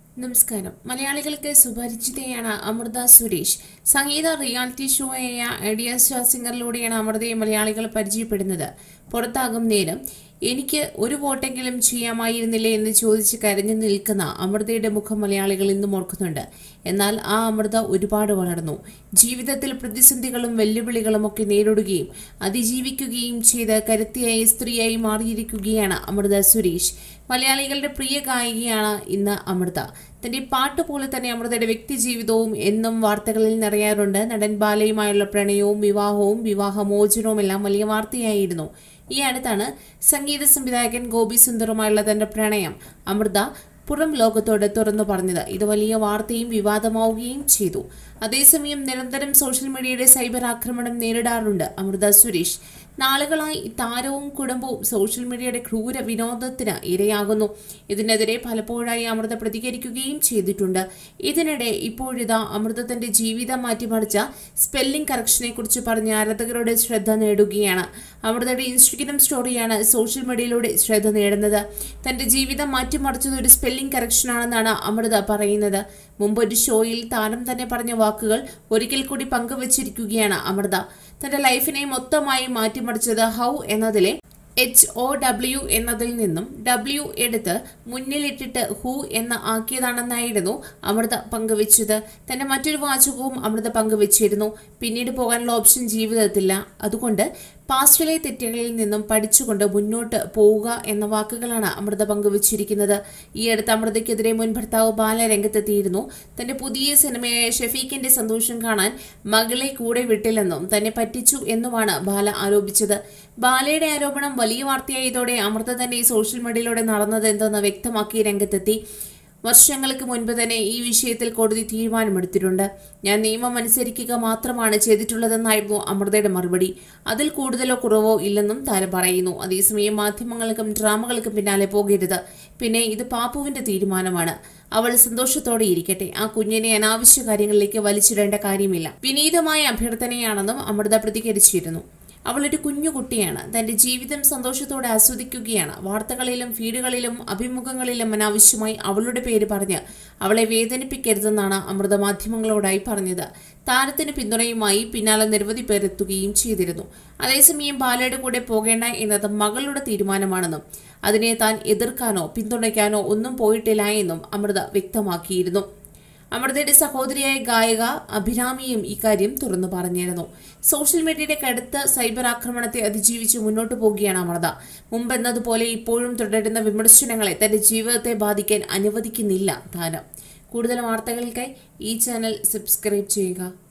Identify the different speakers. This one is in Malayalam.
Speaker 1: നമസ്കാരം മലയാളികൾക്ക് സുപരിചിതയാണ് അമൃത സുരേഷ് സംഗീത റിയാലിറ്റി ഷോയായ ഐഡിയ സ്റ്റാർ സിംഗറിലൂടെയാണ് അമൃതയെ മലയാളികൾ പരിചയപ്പെടുന്നത് പുറത്താകും നേരം എനിക്ക് ഒരു വോട്ടെങ്കിലും ചെയ്യാമായിരുന്നില്ലേ എന്ന് ചോദിച്ച് കരഞ്ഞു നിൽക്കുന്ന അമൃതയുടെ മുഖം മലയാളികൾ ഇന്നും ഓർക്കുന്നുണ്ട് എന്നാൽ ആ അമൃത ഒരുപാട് വളർന്നു ജീവിതത്തിൽ പ്രതിസന്ധികളും വെല്ലുവിളികളും ഒക്കെ നേരിടുകയും അതിജീവിക്കുകയും ചെയ്ത് കരുത്തിയായ സ്ത്രീയായി മാറിയിരിക്കുകയാണ് അമൃത സുരേഷ് മലയാളികളുടെ പ്രിയ ഗായികയാണ് ഇന്ന് അമൃത തന്റെ പാട്ട് പോലെ തന്നെ അമൃതയുടെ വ്യക്തി ജീവിതവും എന്നും വാർത്തകളിൽ നിറയാറുണ്ട് നടൻ ബാലയുമായുള്ള പ്രണയവും വിവാഹവും വിവാഹമോചനവും എല്ലാം വലിയ വാർത്തയായിരുന്നു ഈ അടുത്താണ് സംഗീത സംവിധായകൻ ഗോപി സുന്ദറുമായുള്ള തന്റെ പ്രണയം അമൃത പുറം ലോകത്തോട് തുറന്നു പറഞ്ഞത് ഇത് വലിയ വാർത്തയും വിവാദമാവുകയും ചെയ്തു അതേസമയം നിരന്തരം സോഷ്യൽ മീഡിയയുടെ സൈബർ ആക്രമണം നേരിടാറുണ്ട് അമൃത സുരേഷ് നാളുകളായി താരവും കുടുംബവും സോഷ്യൽ മീഡിയയുടെ ക്രൂര വിനോദത്തിന് ഇരയാകുന്നു ഇതിനെതിരെ പലപ്പോഴായി അമൃത പ്രതികരിക്കുകയും ചെയ്തിട്ടുണ്ട് ഇതിനിടെ ഇപ്പോഴിതാ അമൃത തന്റെ ജീവിതം മാറ്റിമറിച്ച സ്പെല്ലിംഗ് കറക്ഷനെ കുറിച്ച് പറഞ്ഞ് ആരാധകരുടെ ശ്രദ്ധ നേടുകയാണ് അമൃതയുടെ ഇൻസ്റ്റഗ്രാം സ്റ്റോറിയാണ് സോഷ്യൽ മീഡിയയിലൂടെ ശ്രദ്ധ നേടുന്നത് തന്റെ ജീവിതം മാറ്റിമറിച്ചത് ഒരു സ്പെല്ലിംഗ് കറക്ഷനാണെന്നാണ് അമൃത പറയുന്നത് മുമ്പ് ഒരു ഷോയിൽ താരം തന്നെ പറഞ്ഞ വാക്കുകൾ ഒരിക്കൽ കൂടി പങ്കുവച്ചിരിക്കുകയാണ് അമൃത തന്റെ ലൈഫിനെ മൊത്തമായി മാറ്റിമറിച്ചത് ഹൗ എന്നതിലെ എച്ച് ഒ ഡബ്ല്യു എന്നതിൽ നിന്നും ഡബ്ല്യു എടുത്ത് മുന്നിലിട്ടിട്ട് ഹു എന്ന് ആക്കിയതാണെന്നായിരുന്നു അമൃത പങ്കുവച്ചത് തന്റെ മറ്റൊരു വാചകവും അമൃത പങ്കുവച്ചിരുന്നു പിന്നീട് പോകാനുള്ള ഓപ്ഷൻ ജീവിതത്തില്ല അതുകൊണ്ട് പാസ്റ്റിലെ തെറ്റുകളിൽ നിന്നും പഠിച്ചുകൊണ്ട് മുന്നോട്ട് പോവുക എന്ന വാക്കുകളാണ് അമൃത പങ്കുവച്ചിരിക്കുന്നത് ഈ അടുത്ത് അമൃതയ്ക്കെതിരെ മുൻ ഭർത്താവ് ബാല രംഗത്തെത്തിയിരുന്നു തന്റെ പുതിയ സിനിമയായ ഷെഫീഖിന്റെ സന്തോഷം കാണാൻ മകളെ കൂടെ വിട്ടില്ലെന്നും തന്നെ പറ്റിച്ചു എന്നുമാണ് ബാല ആരോപിച്ചത് ബാലയുടെ ആരോപണം വലിയ വാർത്തയായതോടെ അമൃത തന്നെ സോഷ്യൽ മീഡിയയിലൂടെ നടന്നത് എന്തെന്ന് വ്യക്തമാക്കി രംഗത്തെത്തി വർഷങ്ങൾക്ക് മുൻപ് തന്നെ ഈ വിഷയത്തിൽ കോടതി തീരുമാനമെടുത്തിട്ടുണ്ട് ഞാൻ നിയമം അനുസരിക്കുക മാത്രമാണ് ചെയ്തിട്ടുള്ളതെന്നായിരുന്നു അമൃതയുടെ മറുപടി അതിൽ കൂടുതലോ കുറവോ ഇല്ലെന്നും താരം പറയുന്നു അതേസമയം മാധ്യമങ്ങൾക്കും ഡ്രാമകൾക്കും പിന്നാലെ പോകരുത് പിന്നെ ഇത് പാപ്പുവിന്റെ തീരുമാനമാണ് അവൾ സന്തോഷത്തോടെ ഇരിക്കട്ടെ ആ കുഞ്ഞിനെ അനാവശ്യ കാര്യങ്ങളിലേക്ക് വലിച്ചിടേണ്ട കാര്യമില്ല വിനീതമായ അഭ്യർത്ഥനയാണെന്നും അമൃത പ്രതികരിച്ചിരുന്നു അവളൊരു കുഞ്ഞു കുട്ടിയാണ് തന്റെ ജീവിതം സന്തോഷത്തോടെ ആസ്വദിക്കുകയാണ് വാർത്തകളിലും ഫീഡുകളിലും അഭിമുഖങ്ങളിലും അനാവശ്യമായി അവളുടെ പേര് പറഞ്ഞ് അവളെ വേദനിപ്പിക്കരുതെന്നാണ് അമൃത മാധ്യമങ്ങളോടായി പറഞ്ഞത് താരത്തിന് പിന്തുണയുമായി പിന്നാലെ നിരവധി പേർ എത്തുകയും ചെയ്തിരുന്നു അതേസമയം ബാലയുടെ കൂടെ പോകേണ്ട എന്നത് മകളുടെ തീരുമാനമാണെന്നും അതിനെ താൻ എതിർക്കാനോ പിന്തുണയ്ക്കാനോ ഒന്നും പോയിട്ടില്ല എന്നും അമൃത വ്യക്തമാക്കിയിരുന്നു അമൃതയുടെ സഹോദരിയായ ഗായിക അഭിരാമിയും ഇക്കാര്യം തുറന്നു പറഞ്ഞിരുന്നു സോഷ്യൽ മീഡിയയുടെ കടുത്ത സൈബർ ആക്രമണത്തെ അതിജീവിച്ച് മുന്നോട്ട് പോകുകയാണ് അമൃത മുമ്പെന്നതുപോലെ ഇപ്പോഴും തുടരുന്ന വിമർശനങ്ങളെ തന്റെ ജീവിതത്തെ ബാധിക്കാൻ അനുവദിക്കുന്നില്ല താരം കൂടുതൽ വാർത്തകൾക്കായി ഈ ചാനൽ സബ്സ്ക്രൈബ് ചെയ്യുക